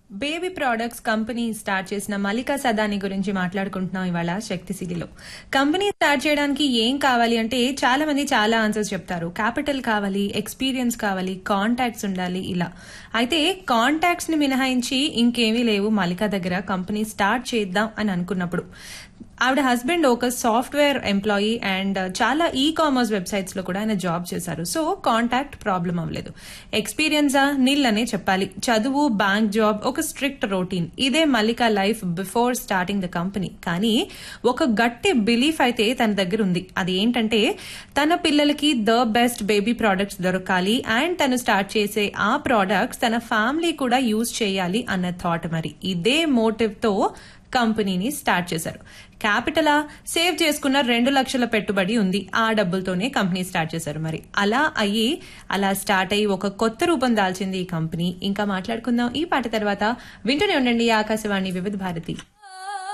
baby products company start చేసిన మలికా సదాని గురించి మాట్లాడుకుంటున్నాం ఇవాళ శక్తిశీలిలో కంపెనీ స్టార్ట్ చేయడానికి ఏం కావాలి అంటే చాలా మంది చాలా ఆన్సర్స్ చెప్తారు క్యాపిటల్ కావాలి ఎక్స్పీరియన్స్ కావాలి కాంటాక్ట్స్ ఉండాలి ఇలా అయితే కాంటాక్ట్స్ ని మినహాయించి ఇంకేమీ లేవు మలికా దగ్గర కంపెనీ స్టార్ట్ చేద్దాం అని అనుకున్నప్పుడు ఆవిడ హస్బెండ్ ఒక సాఫ్ట్వేర్ ఎంప్లాయీ అండ్ చాలా ఈ కామర్స్ వెబ్సైట్స్ లో కూడా ఆయన జాబ్ చేశారు సో కాంటాక్ట్ ప్రాబ్లం అవ్వలేదు ఎక్స్పీరియన్సా నీల్ అనే చెప్పాలి చదువు బ్యాంక్ జాబ్ ఒక స్ట్రిక్ట్ రొటీన్ ఇదే Mallika life before starting the company కానీ ఒక గట్టి బిలీఫ్ అయితే తన దగ్గర ఉంది అది ఏంటంటే తన పిల్లలకి ద బెస్ట్ బేబీ ప్రోడక్ట్స్ దొరకాలి అండ్ తను స్టార్ట్ చేసే ఆ ప్రోడక్ట్స్ తన ఫ్యామిలీ కూడా యూజ్ చేయాలి అన్న థాట్ మరి ఇదే మోటివ్ తో కంపెనీని స్టార్ట్ చేశారు క్యాపిటలా సేవ్ చేసుకున్న రెండు లక్షల పెట్టుబడి ఉంది ఆ డబ్బులతోనే కంపెనీ స్టార్ట్ చేశారు మరి అలా అయ్యి అలా స్టార్ట్ అయ్యి ఒక కొత్త రూపం దాల్చింది ఈ కంపెనీ ఇంకా మాట్లాడుకుందాం ఈ పాట తర్వాత వింటూనే ఉండండి ఆకాశవాణి వివిధ భారతి